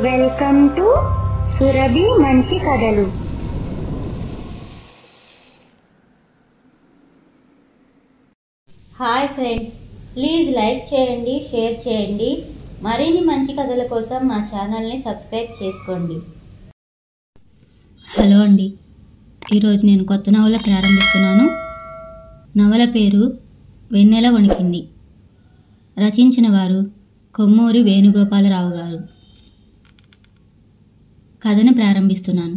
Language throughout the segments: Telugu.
వెల్కమ్ టు సురభి మంచి కథలు హాయ్ ఫ్రెండ్స్ ప్లీజ్ లైక్ చేయండి షేర్ చేయండి మరిన్ని మంచి కథల కోసం మా ఛానల్ని సబ్స్క్రైబ్ చేసుకోండి హలో అండి ఈరోజు నేను కొత్త నవల ప్రారంభిస్తున్నాను నవల పేరు వెన్నెల వణికింది రచించిన వారు కొమ్మూరి వేణుగోపాలరావు గారు కథను ప్రారంభిస్తున్నాను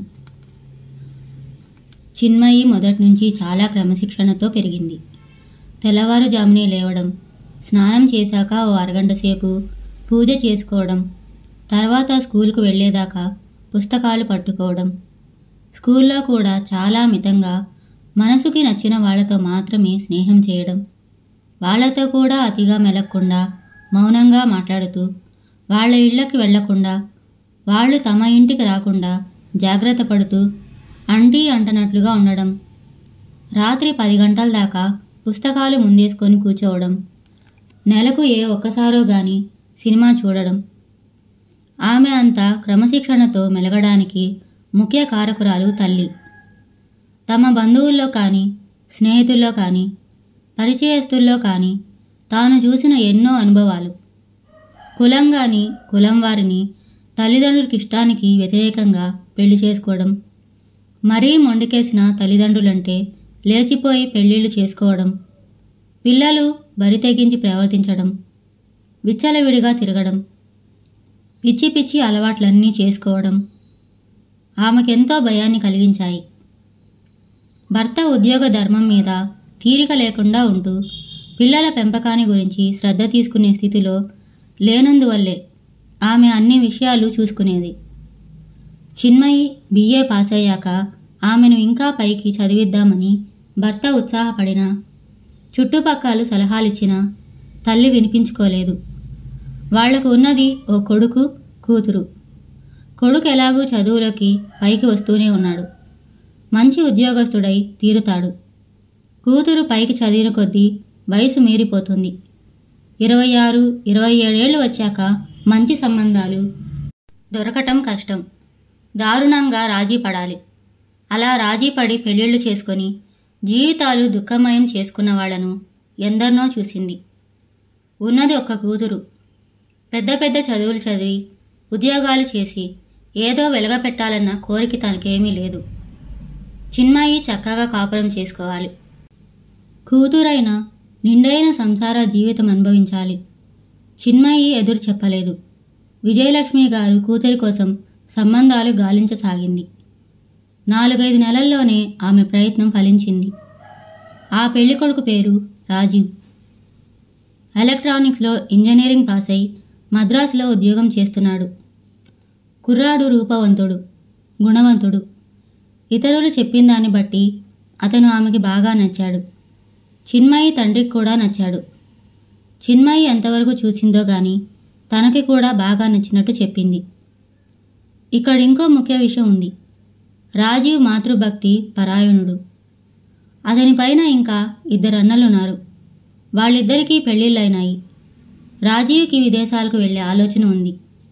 చిన్మయి మొదటి నుంచి చాలా క్రమశిక్షణతో పెరిగింది తెల్లవారుజామునే లేవడం స్నానం చేశాక ఓ అరగంట సేపు పూజ చేసుకోవడం తర్వాత స్కూల్కు వెళ్ళేదాకా పుస్తకాలు పట్టుకోవడం స్కూల్లో కూడా చాలా మితంగా మనసుకి నచ్చిన వాళ్ళతో మాత్రమే స్నేహం చేయడం వాళ్ళతో కూడా అతిగా మెలగకుండా మౌనంగా మాట్లాడుతూ వాళ్ళ ఇళ్ళకి వెళ్లకుండా వాళ్ళు తమ ఇంటికి రాకుండా జాగ్రత్త పడుతూ అంటీ అంటనట్లుగా ఉండడం రాత్రి పది గంటల దాకా పుస్తకాలు ముందేసుకొని కూర్చోవడం నెలకు ఏ ఒక్కసారో గాని సినిమా చూడడం ఆమె అంత క్రమశిక్షణతో మెలగడానికి ముఖ్య కారకురాలు తల్లి తమ బంధువుల్లో కానీ స్నేహితుల్లో కానీ పరిచయస్తుల్లో కానీ తాను చూసిన ఎన్నో అనుభవాలు కులం గాని కులం వారిని తల్లిదండ్రులకి ఇష్టానికి వ్యతిరేకంగా పెళ్లి చేసుకోవడం మరీ మొండికేసిన తల్లిదండ్రులంటే లేచిపోయి పెళ్ళిళ్ళు చేసుకోవడం పిల్లలు బరి తెగించి ప్రవర్తించడం విచ్చలవిడిగా తిరగడం పిచ్చి పిచ్చి అలవాట్లన్నీ చేసుకోవడం ఆమెకెంతో భయాన్ని కలిగించాయి భర్త ఉద్యోగ ధర్మం మీద తీరిక లేకుండా ఉంటూ పిల్లల పెంపకాన్ని గురించి శ్రద్ధ తీసుకునే స్థితిలో లేనందువల్లే ఆమె అన్ని విషయాలు చూసుకునేది చిన్మయి బిఏ పాస్ అయ్యాక ఆమెను ఇంకా పైకి చదివిద్దామని భర్త ఉత్సాహపడినా చుట్టుపక్కల సలహాలిచ్చినా తల్లి వినిపించుకోలేదు వాళ్లకు ఉన్నది ఓ కొడుకు కూతురు కొడుకు ఎలాగూ చదువులోకి పైకి వస్తూనే ఉన్నాడు మంచి ఉద్యోగస్తుడై తీరుతాడు కూతురు పైకి చదివిన కొద్దీ వయసు మీరిపోతుంది ఇరవై ఆరు ఇరవై ఏడేళ్లు వచ్చాక మంచి సంబంధాలు దొరకటం కష్టం దారుణంగా రాజీ పడాలి అలా రాజీ పడి పెళ్ళిళ్ళు చేసుకొని జీవితాలు దుఃఖమయం చేసుకున్న వాళ్లను ఎందరినో చూసింది ఉన్నది ఒక్క కూతురు పెద్ద పెద్ద చదువులు చదివి ఉద్యోగాలు చేసి ఏదో వెలగపెట్టాలన్న కోరిక తనకేమీ లేదు చిన్మయి చక్కగా కాపురం చేసుకోవాలి కూతురైన నిండైన సంసార జీవితం అనుభవించాలి చిన్మయి ఎదురు చెప్పలేదు విజయలక్ష్మి గారు కూతురి కోసం సంబంధాలు గాలించసాగింది నాలుగైదు నెలల్లోనే ఆమె ప్రయత్నం ఫలించింది ఆ పెళ్లికొడుకు పేరు రాజీవ్ ఎలక్ట్రానిక్స్లో ఇంజనీరింగ్ పాస్ అయి మద్రాసులో ఉద్యోగం చేస్తున్నాడు కుర్రాడు రూపవంతుడు గుణవంతుడు ఇతరులు చెప్పిన దాన్ని బట్టి అతను ఆమెకి బాగా నచ్చాడు చిన్మయి తండ్రికి కూడా నచ్చాడు చిన్మయి ఎంతవరకు చూసిందో గాని తనకి కూడా బాగా నచ్చినట్టు చెప్పింది ఇక్కడ ఇంకో ముఖ్య విషయం ఉంది రాజీవ్ మాతృభక్తి పరాయణుడు అతని పైన ఇంకా ఇద్దరు అన్నలున్నారు వాళ్ళిద్దరికీ పెళ్ళిళ్ళైనాయి రాజీవ్కి విదేశాలకు వెళ్ళే ఆలోచన ఉంది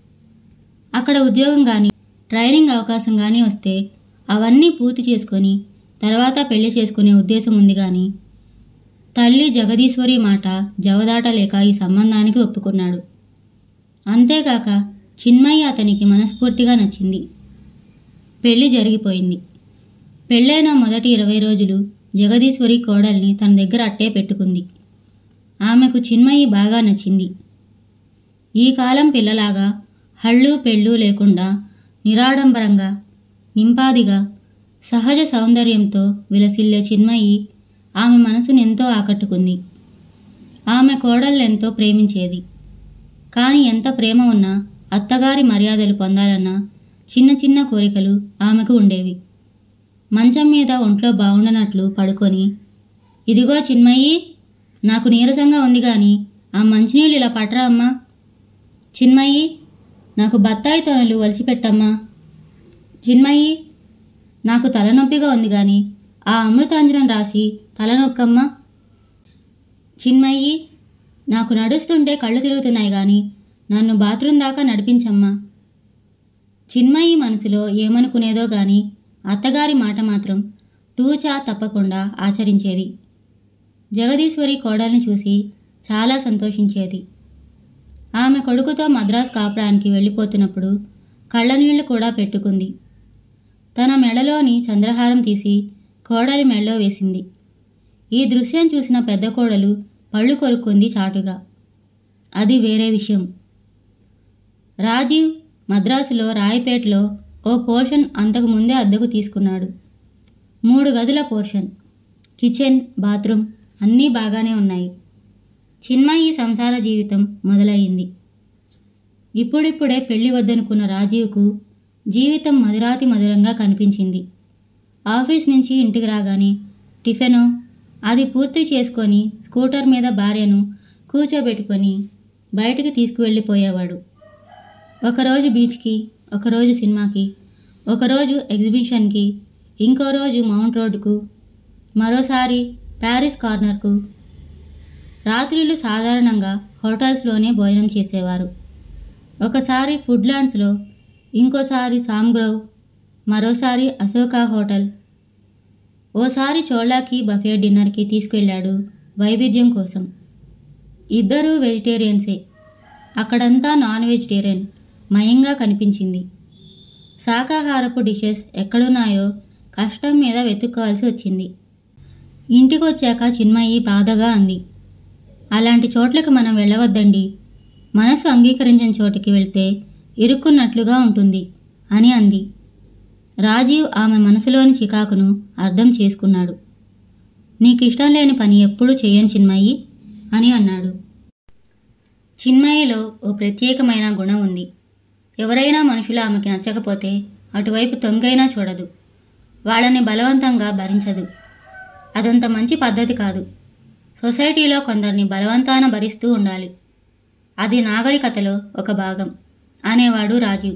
అక్కడ ఉద్యోగం కానీ ట్రైనింగ్ అవకాశం కానీ వస్తే అవన్నీ పూర్తి చేసుకొని తర్వాత పెళ్లి చేసుకునే ఉద్దేశం ఉంది కానీ తల్లి జగదీశ్వరి మాట జవదాటలేక ఈ సంబంధానికి ఒప్పుకున్నాడు అంతేగాక చిన్మయి అతనికి మనస్ఫూర్తిగా నచ్చింది పెళ్లి జరిగిపోయింది పెళ్ళైన మొదటి ఇరవై రోజులు జగదీశ్వరి కోడల్ని తన దగ్గర అట్టే పెట్టుకుంది ఆమెకు చిన్మయి బాగా నచ్చింది ఈ కాలం పిల్లలాగా హళ్ళు పెళ్ళు లేకుండా నిరాడంబరంగా నింపాదిగా సహజ సౌందర్యంతో విలసిల్లే చిన్మయి ఆమె మనసును ఎంతో ఆకట్టుకుంది ఆమె కోడళ్ళెంతో ప్రేమించేది కానీ ఎంత ప్రేమ ఉన్నా అత్తగారి మర్యాదలు పొందాలన్నా చిన్న చిన్న కోరికలు ఆమెకు ఉండేవి మంచం మీద ఒంట్లో బాగుండనట్లు పడుకొని ఇదిగో చిన్మయి నాకు నీరసంగా ఉంది గాని ఆ మంచినీళ్ళు ఇలా పట్టరా అమ్మా చిన్మయి నాకు బత్తాయి తొనలు వలిచిపెట్టమ్మా చిన్మయి నాకు తలనొప్పిగా ఉంది గాని ఆ అమృతాంజనం రాసి తలనొక్కమ్మా చిన్మయి నాకు నడుస్తుంటే కళ్ళు తిరుగుతున్నాయి గాని నన్ను బాత్రూం దాకా నడిపించమ్మా చిన్మయి మనసులో ఏమనుకునేదో గాని అత్తగారి మాట మాత్రం తూచా తప్పకుండా ఆచరించేది జగదీశ్వరి కోడల్ని చూసి చాలా సంతోషించేది ఆమె కొడుకుతో మద్రాస్ కాపడానికి వెళ్ళిపోతున్నప్పుడు కళ్ళనీళ్లు కూడా పెట్టుకుంది తన మెడలోని చంద్రహారం తీసి కోడలి మెడలో వేసింది ఈ దృశ్యం చూసిన పెద్ద కోడలు పళ్ళు కొరుక్కుంది చాటుగా అది వేరే విషయం రాజీవ్ మద్రాసులో రాయపేటలో ఓ పోర్షన్ అంతకు ముందే అద్దెకు తీసుకున్నాడు మూడు గదుల పోర్షన్ కిచెన్ బాత్రూమ్ అన్నీ బాగానే ఉన్నాయి చిన్మయి సంసార జీవితం మొదలయ్యింది ఇప్పుడిప్పుడే పెళ్లి వద్దనుకున్న రాజీవ్కు జీవితం మధురాతి మధురంగా కనిపించింది ఆఫీస్ నుంచి ఇంటికి రాగానే టిఫెను అది పూర్తి చేసుకొని స్కూటర్ మీద భార్యను కూర్చోబెట్టుకొని బయటికి తీసుకువెళ్ళిపోయేవాడు ఒకరోజు బీచ్కి ఒకరోజు సినిమాకి ఒకరోజు ఎగ్జిబిషన్కి ఇంకో రోజు మౌంట్ రోడ్డుకు మరోసారి ప్యారిస్ కార్నర్కు రాత్రిళ్ళు సాధారణంగా హోటల్స్లోనే భోజనం చేసేవారు ఒకసారి ఫుడ్లాండ్స్లో ఇంకోసారి సామ్గ్రోవ్ మరోసారి అశోక హోటల్ ఓసారి చోళాకి బఫే డిన్నర్కి తీసుకెళ్ళాడు వైవిధ్యం కోసం ఇద్దరూ వెజిటేరియన్సే అక్కడంతా నాన్ వెజిటేరియన్ మయంగా కనిపించింది శాకాహారపు డిషెస్ ఎక్కడున్నాయో కష్టం మీద వెతుక్కోవాల్సి వచ్చింది ఇంటికి వచ్చాక చిన్మయి బాధగా అంది అలాంటి చోట్లకు మనం వెళ్ళవద్దండి మనసు అంగీకరించిన చోటికి వెళ్తే ఇరుక్కున్నట్లుగా ఉంటుంది అని అంది రాజీవ్ ఆమె మనసులోని చికాకును అర్థం చేసుకున్నాడు నీకు ఇష్టం లేని పని ఎప్పుడూ చేయను చిన్మయి అని అన్నాడు చిన్మయిలో ఓ ప్రత్యేకమైన గుణం ఉంది ఎవరైనా మనుషులు ఆమెకి నచ్చకపోతే అటువైపు తొంగైనా చూడదు వాళ్ళని బలవంతంగా భరించదు అదంత మంచి పద్ధతి కాదు సొసైటీలో కొందరిని బలవంతాన భరిస్తూ ఉండాలి అది నాగరికతలో ఒక భాగం అనేవాడు రాజీవ్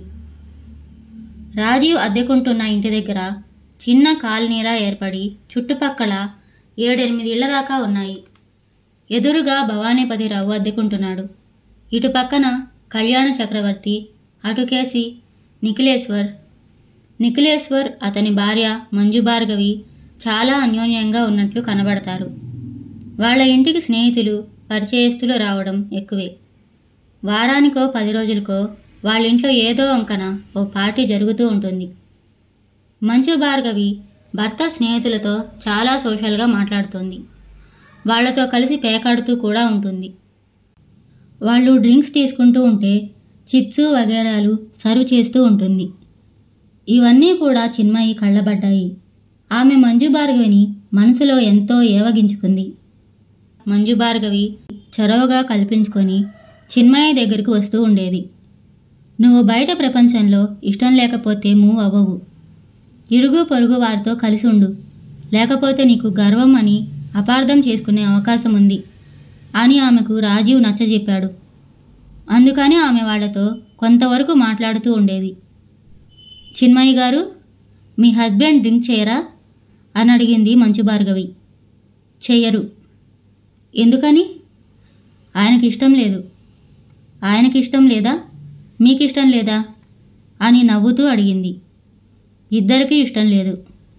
రాజీవ్ అద్దెకుంటున్న ఇంటి దగ్గర చిన్న కాలనీలా ఏర్పడి చుట్టుపక్కల ఏడెనిమిది ఇళ్ల దాకా ఉన్నాయి ఎదురుగా భవానీపతిరావు అద్దెకుంటున్నాడు ఇటు పక్కన కళ్యాణ చక్రవర్తి అటుకేసి నిఖిలేశ్వర్ నిఖిలేశ్వర్ అతని భార్య మంజు భార్గవి చాలా అన్యోన్యంగా ఉన్నట్లు కనబడతారు వాళ్ళ ఇంటికి స్నేహితులు పరిచయస్తులు రావడం ఎక్కువే వారానికో పది రోజులకో వాళ్ళ ఇంట్లో ఏదో వంకన ఓ పార్టీ జరుగుతూ ఉంటుంది మంచు భార్గవి భర్త స్నేహితులతో చాలా సోషల్గా మాట్లాడుతోంది వాళ్ళతో కలిసి పేకాడుతూ కూడా ఉంటుంది వాళ్ళు డ్రింక్స్ తీసుకుంటూ ఉంటే చిప్స్ వగేరాలు సర్వ్ చేస్తూ ఉంటుంది ఇవన్నీ కూడా చిన్మయి కళ్ళబడ్డాయి ఆమె మంజు భార్గవిని మనసులో ఎంతో ఏవగించుకుంది మంజు భార్గవి చొరవగా కల్పించుకొని చిన్మయి దగ్గరకు వస్తూ ఉండేది నువ్వు బయట ప్రపంచంలో ఇష్టం లేకపోతే మూవ్ అవ్వవు ఇరుగు పొరుగు వారితో కలిసి ఉండు లేకపోతే నీకు గర్వం అని అపార్థం చేసుకునే అవకాశం ఉంది అని ఆమెకు రాజీవ్ నచ్చజెప్పాడు అందుకని ఆమె వాళ్ళతో కొంతవరకు మాట్లాడుతూ ఉండేది చిన్మయి గారు మీ హస్బెండ్ డ్రింక్ చేయరా అని అడిగింది మంచు భార్గవి చెయ్యరు ఎందుకని ఆయనకి ఇష్టం లేదు ఆయనకి ఇష్టం లేదా మీకు ఇష్టం లేదా అని నవ్వుతూ అడిగింది ఇద్దరికీ ఇష్టం లేదు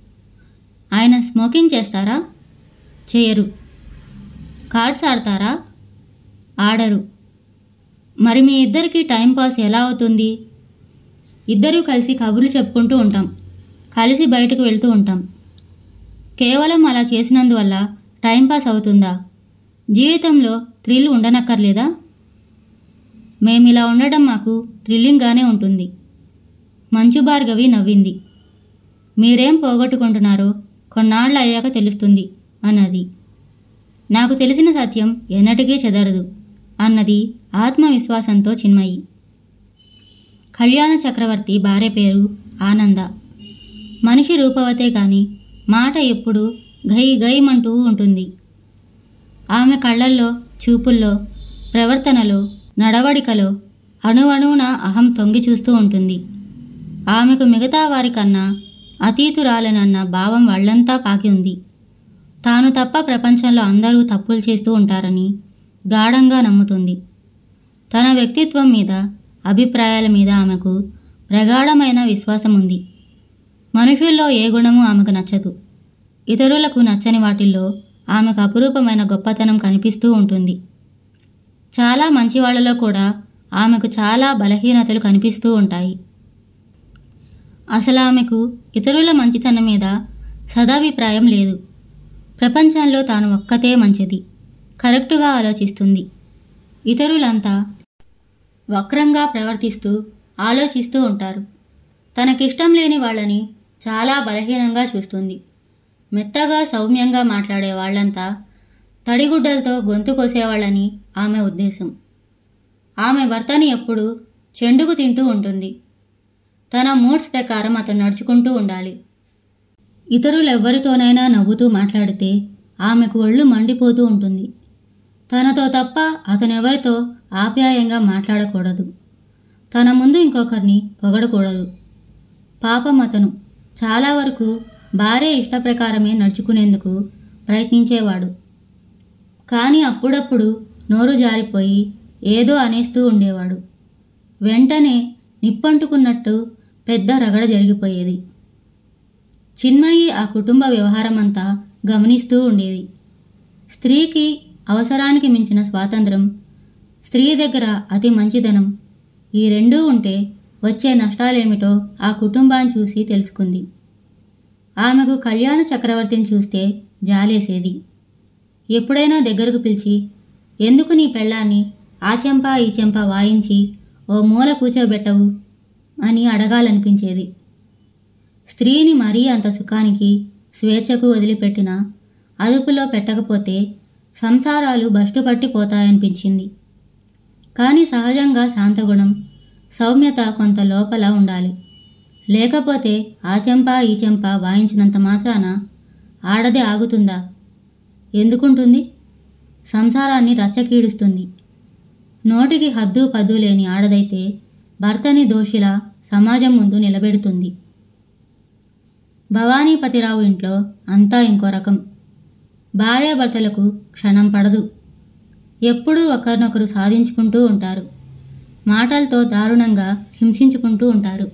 ఆయన స్మోకింగ్ చేస్తారా చేయరు కార్డ్స్ ఆడతారా ఆడరు మరి మీ ఇద్దరికి టైం పాస్ ఎలా అవుతుంది ఇద్దరూ కలిసి కబుర్లు చెప్పుకుంటూ ఉంటాం కలిసి బయటకు వెళ్తూ ఉంటాం కేవలం అలా చేసినందువల్ల టైం పాస్ అవుతుందా జీవితంలో థ్రిల్ ఉండనక్కర్లేదా మేమిలా ఉండడం మాకు థ్రిల్లింగ్గానే ఉంటుంది మంచు భార్గవి నవ్వింది మీరేం పోగొట్టుకుంటున్నారో కొన్నాళ్ళు అయ్యాక తెలుస్తుంది అన్నది నాకు తెలిసిన సత్యం ఎన్నటికీ చెదరదు అన్నది ఆత్మవిశ్వాసంతో చిన్మయి కళ్యాణ చక్రవర్తి భార్య పేరు ఆనంద మనిషి రూపవతే కాని మాట ఎప్పుడు గై గైమంటూ ఉంటుంది ఆమె కళ్ళల్లో చూపుల్లో ప్రవర్తనలో నడవడికలో అణువణువున అహం తొంగి చూస్తూ ఉంటుంది ఆమెకు మిగతా వారికన్నా అతీతురాలనన్న భావం వాళ్ళంతా పాకి ఉంది తాను తప్ప ప్రపంచంలో అందరూ తప్పులు చేస్తూ ఉంటారని గాఢంగా నమ్ముతుంది తన వ్యక్తిత్వం మీద అభిప్రాయాల మీద ఆమెకు ప్రగాఢమైన విశ్వాసం ఉంది మనుషుల్లో ఏ గుణము ఆమెకు నచ్చదు ఇతరులకు నచ్చని వాటిల్లో ఆమెకు అపురూపమైన గొప్పతనం కనిపిస్తూ ఉంటుంది చాలా మంచి వాళ్ళలో కూడా ఆమెకు చాలా బలహీనతలు కనిపిస్తూ ఉంటాయి అసలు ఆమెకు ఇతరుల మంచితనం మీద సదాభిప్రాయం లేదు ప్రపంచంలో తాను ఒక్కతే మంచిది కరెక్టుగా ఆలోచిస్తుంది ఇతరులంతా వక్రంగా ప్రవర్తిస్తూ ఆలోచిస్తూ ఉంటారు తనకిష్టం లేని వాళ్ళని చాలా బలహీనంగా చూస్తుంది మెత్తగా సౌమ్యంగా మాట్లాడే వాళ్ళంతా తడిగుడ్డలతో గొంతు కోసేవాళ్ళని ఆమె ఉద్దేశం ఆమె భర్తని ఎప్పుడూ చెండుకు తింటూ ఉంటుంది తన మూడ్స్ ప్రకారం అతను నడుచుకుంటూ ఉండాలి ఇతరులెవ్వరితోనైనా నవ్వుతూ మాట్లాడితే ఆమెకు ఒళ్ళు మండిపోతూ ఉంటుంది తనతో తప్ప అతనెవరితో ఆప్యాయంగా మాట్లాడకూడదు తన ముందు ఇంకొకరిని పొగడకూడదు పాపం అతను చాలా వరకు భార్య ఇష్టప్రకారమే నడుచుకునేందుకు ప్రయత్నించేవాడు కానీ అప్పుడప్పుడు నోరు జారిపోయి ఏదో అనేస్తూ ఉండేవాడు వెంటనే నిప్పంటుకున్నట్టు పెద్ద రగడ జరిగిపోయేది చిన్మయి ఆ కుటుంబ వ్యవహారమంతా గమనిస్తూ ఉండేది స్త్రీకి అవసరానికి మించిన స్వాతంత్రం స్త్రీ దగ్గర అతి మంచిదనం ఈ రెండూ ఉంటే వచ్చే నష్టాలేమిటో ఆ కుటుంబాన్ని చూసి తెలుసుకుంది ఆమెకు కళ్యాణ చక్రవర్తిని చూస్తే జాలేసేది ఎప్పుడైనా దగ్గరకు పిలిచి ఎందుకు నీ పెళ్ళాన్ని ఆ చెంప ఈ చెంప వాయించి ఓ మూల కూర్చోబెట్టవు అని అడగాలనిపించేది స్త్రీని మరీ అంత సుఖానికి స్వేచ్ఛకు వదిలిపెట్టినా అదుపులో పెట్టకపోతే సంసారాలు బస్టుపట్టిపోతాయనిపించింది కానీ సహజంగా శాంతగుణం సౌమ్యత కొంత లోపల ఉండాలి లేకపోతే ఆ చెంప ఈ చెంప వాయించినంత మాత్రాన ఆడదే ఆగుతుందా ఎందుకుంటుంది సంసారాన్ని రచ్చకీడుస్తుంది నోటికి హద్దు పద్దు లేని ఆడదైతే భర్తని దోషిలా సమాజం ముందు నిలబెడుతుంది భవానీపతిరావు ఇంట్లో అంతా ఇంకో రకం భార్యాభర్తలకు క్షణం పడదు ఎప్పుడూ ఒకరినొకరు సాధించుకుంటూ ఉంటారు మాటలతో దారుణంగా హింసించుకుంటూ ఉంటారు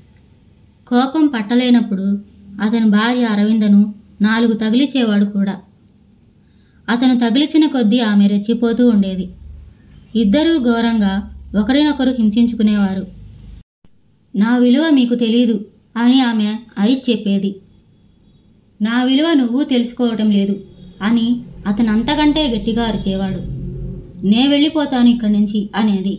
కోపం పట్టలేనప్పుడు అతని భార్య అరవిందను నాలుగు తగిలిచేవాడు కూడా అతను తగిలిచిన కొద్దీ ఆమె రెచ్చిపోతూ ఉండేది ఇద్దరూ ఘోరంగా ఒకరినొకరు హింసించుకునేవారు నా విలువ మీకు తెలీదు అని ఆమె అరిచి చెప్పేది నా విలువ నువ్వు తెలుసుకోవటం లేదు అని అతను అంతకంటే గట్టిగా అరిచేవాడు నే వెళ్ళిపోతాను ఇక్కడి నుంచి అనేది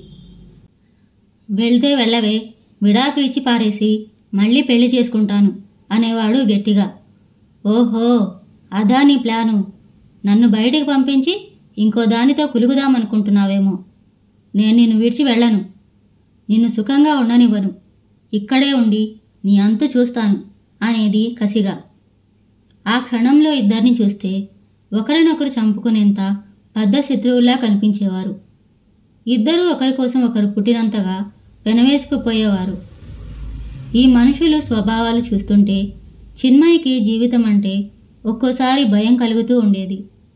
వెళ్తే వెళ్ళవే విడాకులు ఇచ్చి పారేసి మళ్ళీ పెళ్లి చేసుకుంటాను అనేవాడు గట్టిగా ఓహో అదా నీ ప్లాను నన్ను బయటికి పంపించి ఇంకో దానితో కులుగుదామనుకుంటున్నావేమో నేను నిన్ను విడిచి వెళ్ళను నిన్ను సుఖంగా ఉండనివ్వను ఇక్కడే ఉండి నీ అంతు చూస్తాను అనేది కసిగా ఆ క్షణంలో ఇద్దరిని చూస్తే ఒకరినొకరు చంపుకునేంత పెద్ద శత్రువులా కనిపించేవారు ఇద్దరూ ఒకరి కోసం ఒకరు పుట్టినంతగా పెనవేసుకుపోయేవారు ఈ మనుషులు స్వభావాలు చూస్తుంటే చిన్మయికి జీవితం అంటే ఒక్కోసారి భయం కలుగుతూ ఉండేది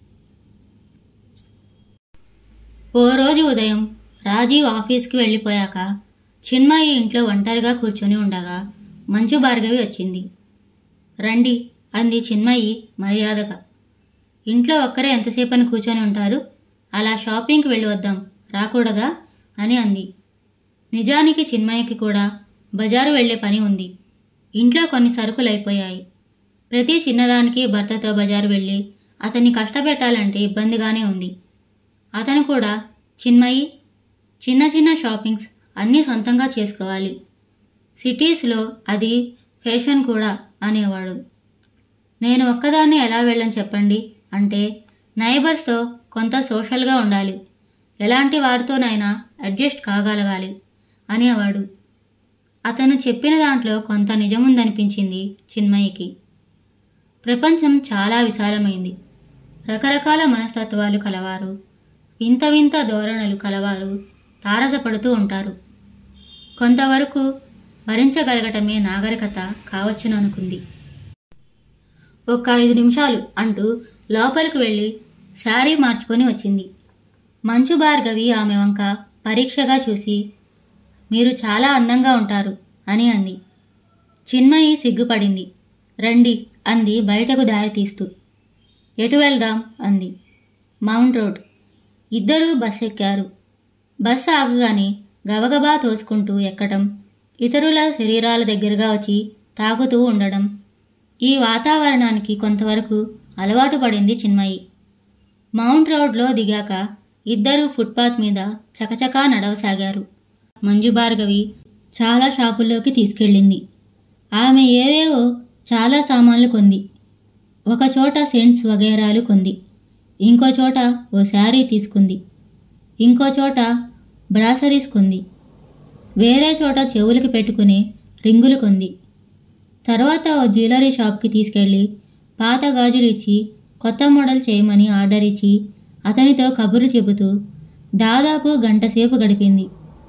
ఓ రోజు ఉదయం రాజీవ్ ఆఫీస్కి వెళ్ళిపోయాక చిన్మయి ఇంట్లో ఒంటరిగా కూర్చొని ఉండగా మంచు భార్గవి వచ్చింది రండి అంది చిన్మయి మర్యాదగా ఇంట్లో ఒక్కరే ఎంతసేపని కూర్చొని ఉంటారు అలా షాపింగ్కి వెళ్ళి వద్దాం రాకూడదా అని అంది నిజానికి చిన్మయ్యకి కూడా బజారు వెళ్ళే పని ఉంది ఇంట్లో కొన్ని సరుకులు అయిపోయాయి ప్రతి చిన్నదానికి భర్తతో బజారు వెళ్ళి అతన్ని కష్టపెట్టాలంటే ఇబ్బందిగానే ఉంది అతను కూడా చిన్మయి చిన్న చిన్న షాపింగ్స్ అన్నీ సొంతంగా చేసుకోవాలి సిటీస్లో అది ఫ్యాషన్ కూడా అనేవాడు నేను ఒక్కదాన్ని ఎలా వెళ్ళని చెప్పండి అంటే నైబర్స్తో కొంత సోషల్గా ఉండాలి ఎలాంటి వారితోనైనా అడ్జస్ట్ కాగలగాలి అనేవాడు అతను చెప్పిన దాంట్లో కొంత నిజముందనిపించింది చిన్మయికి ప్రపంచం చాలా విశాలమైంది రకరకాల మనస్తత్వాలు కలవారు వింత వింత ధోరణులు కలవారు తారసపడుతూ ఉంటారు కొంతవరకు భరించగలగటమే నాగరికత కావచ్చును అనుకుంది ఒక్క ఐదు నిమిషాలు అంటూ లోపలికి వెళ్ళి శారీ మార్చుకొని వచ్చింది మంచు భార్గవి ఆమె వంక పరీక్షగా చూసి మీరు చాలా అందంగా ఉంటారు అని అంది చిన్మయి సిగ్గుపడింది రండి అంది బయటకు దారి తీస్తూ ఎటు వెళ్దాం అంది మౌంట్ రోడ్ ఇద్దరూ బస్ ఎక్కారు బస్సు ఆగగానే గబగబా తోసుకుంటూ ఎక్కడం ఇతరుల శరీరాల దగ్గరగా వచ్చి తాకుతూ ఉండడం ఈ వాతావరణానికి కొంతవరకు అలవాటు పడింది చిన్మయి మౌంట్ రోడ్లో దిగాక ఇద్దరూ ఫుట్పాత్ మీద చకచకా నడవసాగారు మంజు భార్గవి చాలా షాపుల్లోకి తీసుకెళ్ళింది ఆమె ఏవేవో చాలా సామాన్లు కొంది ఒక చోట సెంట్స్ వగైరాలు కొంది ఇంకో చోట ఓ శారీ తీసుకుంది ఇంకో చోట బ్రాసరీస్ కొంది వేరే చోట చెవులకి పెట్టుకునే రింగులు కొంది తర్వాత ఓ జ్యువెలరీ షాప్కి తీసుకెళ్ళి పాత గాజులు ఇచ్చి కొత్త మోడల్ చేయమని ఆర్డర్ ఇచ్చి అతనితో కబుర్లు చెబుతూ దాదాపు గంట సేపు గడిపింది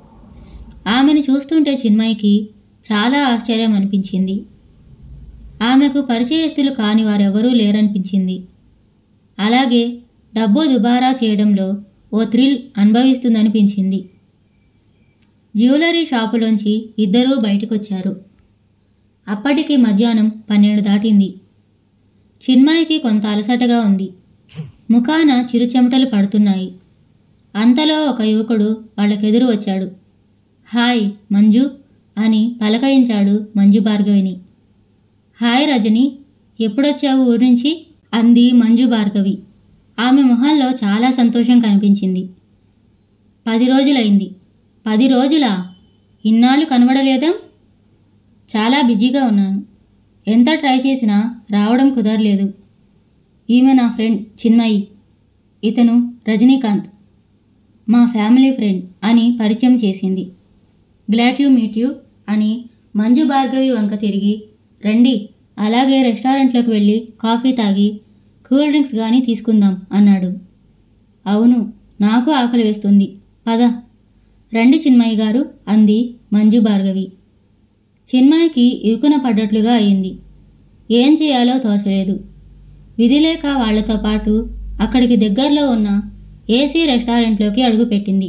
ఆమెను చూస్తుంటే చిన్మయికి చాలా ఆశ్చర్యం అనిపించింది ఆమెకు పరిచయస్తులు కాని వారెవరూ లేరనిపించింది అలాగే డబ్బు దుబారా చేయడంలో ఓ థ్రిల్ అనుభవిస్తుందనిపించింది జ్యువెలరీ షాపులోంచి ఇద్దరూ బయటకొచ్చారు అప్పటికి మధ్యాహ్నం పన్నెండు దాటింది చిన్మయికి కొంత అలసటగా ఉంది ముఖాన చిరుచెమటలు పడుతున్నాయి అంతలో ఒక యువకుడు వాళ్ళకెదురు వచ్చాడు హాయ్ మంజు అని పలకరించాడు మంజు భార్గవిని హాయ్ రజని ఎప్పుడొచ్చావు ఊరి నుంచి అంది మంజు భార్గవి ఆమె మొహంలో చాలా సంతోషం కనిపించింది పది రోజులైంది పది రోజులా ఇన్నాళ్ళు కనబడలేదా చాలా బిజీగా ఉన్నాను ఎంత ట్రై చేసినా రావడం కుదరలేదు ఈమె నా ఫ్రెండ్ చిన్మయి ఇతను రజనీకాంత్ మా ఫ్యామిలీ ఫ్రెండ్ అని పరిచయం చేసింది గ్లాడ్ యూ మీట్ యూ అని మంజు భార్గవి వంక తిరిగి రండి అలాగే రెస్టారెంట్లోకి వెళ్ళి కాఫీ తాగి కూల్ డ్రింక్స్ కానీ తీసుకుందాం అన్నాడు అవును నాకు ఆకలి వేస్తుంది పద రండి చిన్మయ్య గారు అంది మంజు భార్గవి చిన్మయ్యకి ఇరుకున పడ్డట్లుగా అయింది ఏం చేయాలో తోచలేదు విధిలేక వాళ్లతో పాటు అక్కడికి దగ్గరలో ఉన్న ఏసీ రెస్టారెంట్లోకి అడుగుపెట్టింది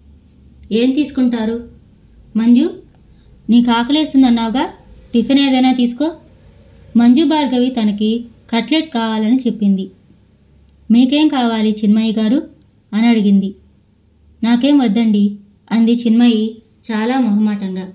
ఏం తీసుకుంటారు మంజు నీకు ఆకలేస్తుందన్నావుగా టిఫిన్ ఏదైనా తీసుకో మంజు భార్గవి తనకి కట్లెట్ కావాలని చెప్పింది మీకేం కావాలి చిన్మయ్య గారు అని అడిగింది నాకేం వద్దండి అంది చిన్మయి చాలా మొహమాటంగా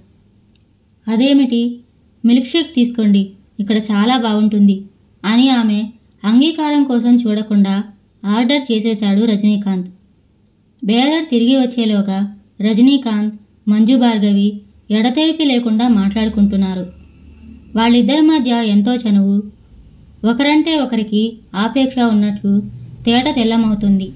అదేమిటి మిల్క్ షేక్ తీసుకోండి ఇక్కడ చాలా బాగుంటుంది అని ఆమె అంగీకారం కోసం చూడకుండా ఆర్డర్ చేసేశాడు రజనీకాంత్ బేరర్ తిరిగి వచ్చేలోగా రజనీకాంత్ మంజు భార్గవి ఎడతెరిపి లేకుండా మాట్లాడుకుంటున్నారు వాళ్ళిద్దరి మధ్య ఎంతో చనువు ఒకరంటే ఒకరికి ఆపేక్ష ఉన్నట్లు తేట తెల్లమవుతుంది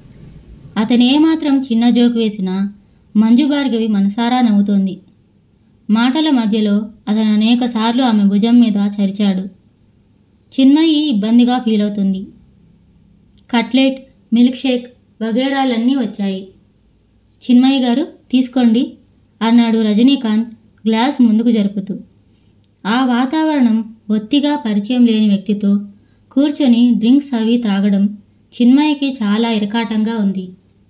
అతను ఏమాత్రం చిన్న జోకు వేసినా మంజు భార్గవి మనసారా నవ్వుతోంది మాటల మధ్యలో అతను అనేకసార్లు ఆమె భుజం మీద చరిచాడు చిన్మయి ఇబ్బందిగా ఫీల్ అవుతుంది కట్లెట్ మిల్క్ షేక్ వగేరాలన్నీ వచ్చాయి చిన్మయ్య గారు తీసుకోండి అన్నాడు రజనీకాంత్ గ్లాస్ ముందుకు జరుపుతూ ఆ వాతావరణం బొత్తిగా పరిచయం లేని వ్యక్తితో కూర్చొని డ్రింక్స్ అవి త్రాగడం చిన్మయ్యకి చాలా ఇరకాటంగా ఉంది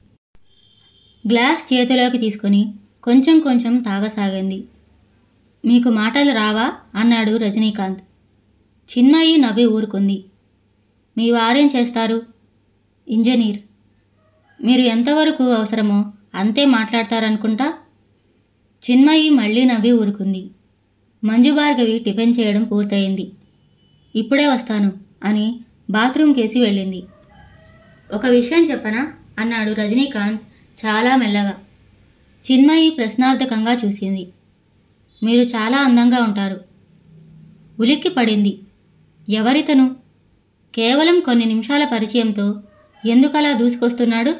గ్లాస్ చేతిలోకి తీసుకొని కొంచెం కొంచెం తాగసాగింది మీకు మాటలు రావా అన్నాడు రజనీకాంత్ చిన్మయి నవ్వి ఊరుకుంది మీ వారేం చేస్తారు ఇంజనీర్ మీరు ఎంతవరకు అవసరమో అంతే మాట్లాడతారనుకుంటా చిన్మయి మళ్ళీ నవ్వి ఊరుకుంది మంజు భార్గవి టిఫిన్ చేయడం పూర్తయింది ఇప్పుడే వస్తాను అని బాత్రూమ్ కేసి వెళ్ళింది ఒక విషయం చెప్పనా అన్నాడు రజనీకాంత్ చాలా మెల్లగా చిన్మయి ప్రశ్నార్థకంగా చూసింది మీరు చాలా అందంగా ఉంటారు ఉలిక్కి పడింది ఎవరితను కేవలం కొన్ని నిమిషాల పరిచయంతో ఎందుకలా దూసుకొస్తున్నాడు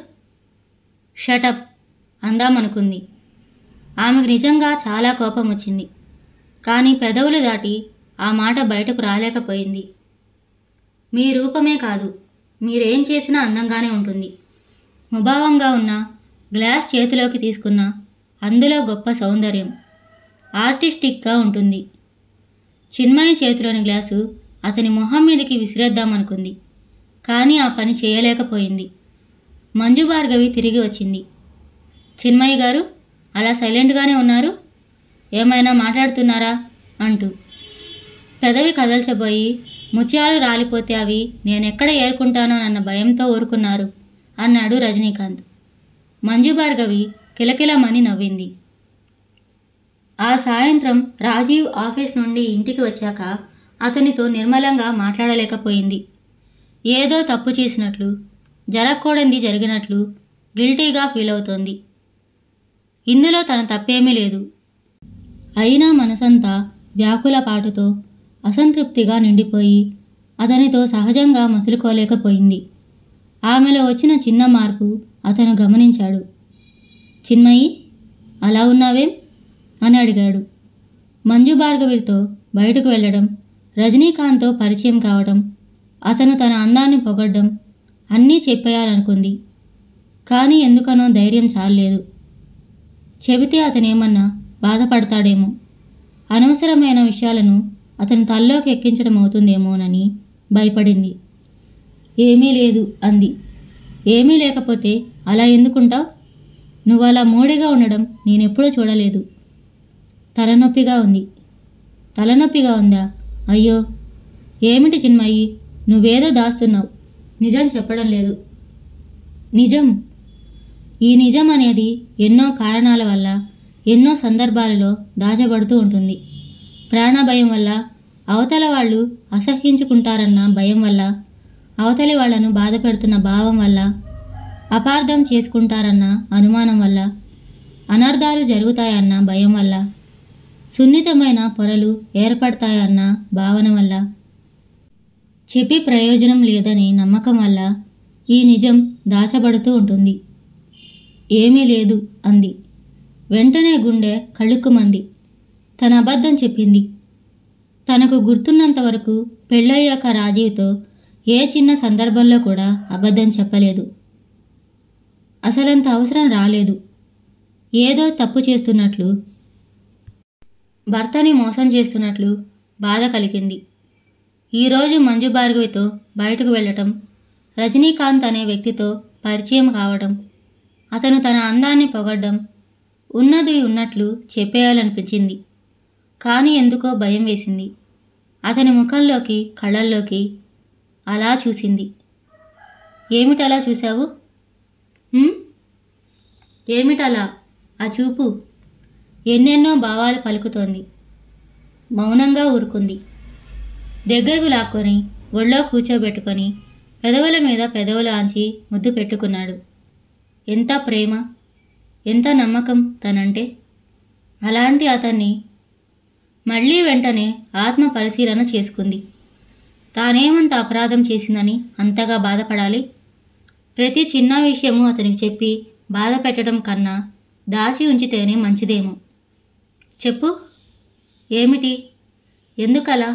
షటప్ అందామనుకుంది ఆమెకు నిజంగా చాలా కోపం వచ్చింది కానీ పెదవులు దాటి ఆ మాట బయటకు రాలేకపోయింది మీ రూపమే కాదు మీరేం చేసినా అందంగానే ఉంటుంది ముభావంగా ఉన్న గ్లాస్ చేతిలోకి తీసుకున్న అందులో గొప్ప సౌందర్యం ఆర్టిస్టిక్గా ఉంటుంది చిన్మయి చేతిలోని గ్లాసు అతని మొహం మీదకి విసిరేద్దామనుకుంది కానీ ఆ పని చేయలేకపోయింది మంజు భార్గవి తిరిగి వచ్చింది చిన్మయ్య గారు అలా సైలెంట్గానే ఉన్నారు ఏమైనా మాట్లాడుతున్నారా అంటూ పెదవి కదల్చబోయి ముత్యాలు రాలిపోతే అవి నేనెక్కడ ఏరుకుంటానోనన్న భయంతో ఊరుకున్నారు అన్నాడు రజనీకాంత్ మంజు భార్గవి కిలకిలమని నవ్వింది ఆ సాయంత్రం రాజీవ్ ఆఫీస్ నుండి ఇంటికి వచ్చాక అతనితో నిర్మలంగా మాట్లాడలేకపోయింది ఏదో తప్పు చేసినట్లు జరగకూడంది జరిగినట్లు గిల్టీగా ఫీల్ అవుతోంది ఇందులో తన తప్పేమీ లేదు అయినా మనసంతా వ్యాకుల పాటుతో అసంతృప్తిగా నిండిపోయి అతనితో సహజంగా మసులుకోలేకపోయింది ఆమెలో వచ్చిన చిన్న మార్పు అతను గమనించాడు చిన్మయి అలా ఉన్నావేం అని అడిగాడు మంజు భార్గవితో బయటకు వెళ్ళడం రజనీకాంత్తో పరిచయం కావడం అతను తన అందాన్ని పొగడ్డం అన్నీ చెప్పేయాలనుకుంది కానీ ఎందుకనో ధైర్యం చాలలేదు చెబితే అతనేమన్నా బాధపడతాడేమో అనవసరమైన విషయాలను అతని తల్లోకి ఎక్కించడం అవుతుందేమోనని భయపడింది ఏమీ లేదు అంది ఏమీ లేకపోతే అలా ఎందుకుంటావు నువ్వు అలా మూడిగా ఉండడం నేనెప్పుడూ చూడలేదు తలనొప్పిగా ఉంది తలనొప్పిగా ఉందా అయ్యో ఏమిటి చిన్మయి నువ్వేదో దాస్తున్నావు నిజం చెప్పడం లేదు నిజం ఈ నిజం అనేది ఎన్నో కారణాల వల్ల ఎన్నో సందర్భాలలో దాచబడుతూ ఉంటుంది ప్రాణభయం వల్ల అవతల వాళ్ళు అసహ్యించుకుంటారన్న భయం వల్ల అవతలి వాళ్లను బాధ పెడుతున్న భావం వల్ల అపార్థం చేసుకుంటారన్న అనుమానం వల్ల అనర్థాలు జరుగుతాయన్న భయం వల్ల సున్నితమైన పొరలు ఏర్పడతాయన్న భావన వల్ల చెప్పి ప్రయోజనం లేదని నమ్మకం వల్ల ఈ నిజం దాచబడుతూ ఉంటుంది ఏమీ లేదు అంది వెంటనే గుండె కళ్ళుక్కుమంది తన అబద్ధం చెప్పింది తనకు గుర్తున్నంత వరకు పెళ్ళయ్యాక రాజీవ్తో ఏ చిన్న సందర్భంలో కూడా అబద్ధం చెప్పలేదు అసలంత అవసరం రాలేదు ఏదో తప్పు చేస్తున్నట్లు భర్తని మోసం చేస్తున్నట్లు బాధ కలిగింది ఈరోజు మంజు భార్గవితో బయటకు వెళ్ళటం రజనీకాంత్ అనే వ్యక్తితో పరిచయం కావడం అతను తన అందాన్ని పొగడ్డం ఉన్నది ఉన్నట్లు చెప్పేయాలనిపించింది కానీ ఎందుకో భయం వేసింది అతని ముఖంలోకి కళ్ళల్లోకి అలా చూసింది ఏమిటలా చూశావు "ఉమ్? ఏమిటలా ఆ చూపు ఎన్నెన్నో భావాలు పలుకుతోంది మౌనంగా ఊరుకుంది దగ్గరకు లాక్కొని ఒళ్ళో కూర్చోబెట్టుకొని పెదవుల మీద పెదవులు ఆంచి ముద్దు పెట్టుకున్నాడు ఎంత ప్రేమ ఎంత నమ్మకం తనంటే అలాంటి అతన్ని మళ్ళీ వెంటనే ఆత్మ పరిశీలన చేసుకుంది తానేమంత అపరాధం చేసిందని అంతగా బాధపడాలి ప్రతి చిన్న విషయము అతనికి చెప్పి బాధ పెట్టడం కన్నా దాచి ఉంచితేనే మంచిదేమో చెప్పు ఏమిటి ఎందుకలా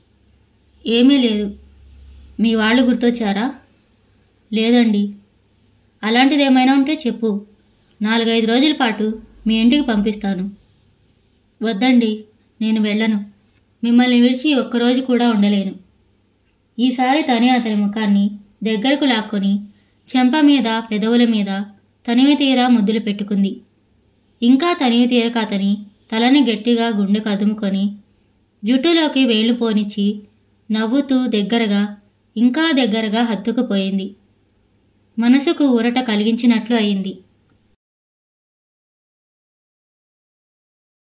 ఏమీ లేదు మీ వాళ్ళు గుర్తొచ్చారా లేదండి అలాంటిదేమైనా ఉంటే చెప్పు నాలుగైదు రోజుల పాటు మీ ఇంటికి పంపిస్తాను వద్దండి నేను వెళ్ళను మిమ్మల్ని విడిచి ఒక్కరోజు కూడా ఉండలేను ఈసారి తనే అతని ముఖాన్ని దగ్గరకు లాక్కొని చెంప మీద పెదవుల మీద తనివి తీరా ముద్దులు పెట్టుకుంది ఇంకా తనివి తీరక అతని తలని గట్టిగా గుండె కదుముకొని జుట్టులోకి వేళ్లు పోనిచ్చి నవ్వుతూ దగ్గరగా ఇంకా దగ్గరగా హత్తుకుపోయింది మనసుకు ఊరట కలిగించినట్లు అయింది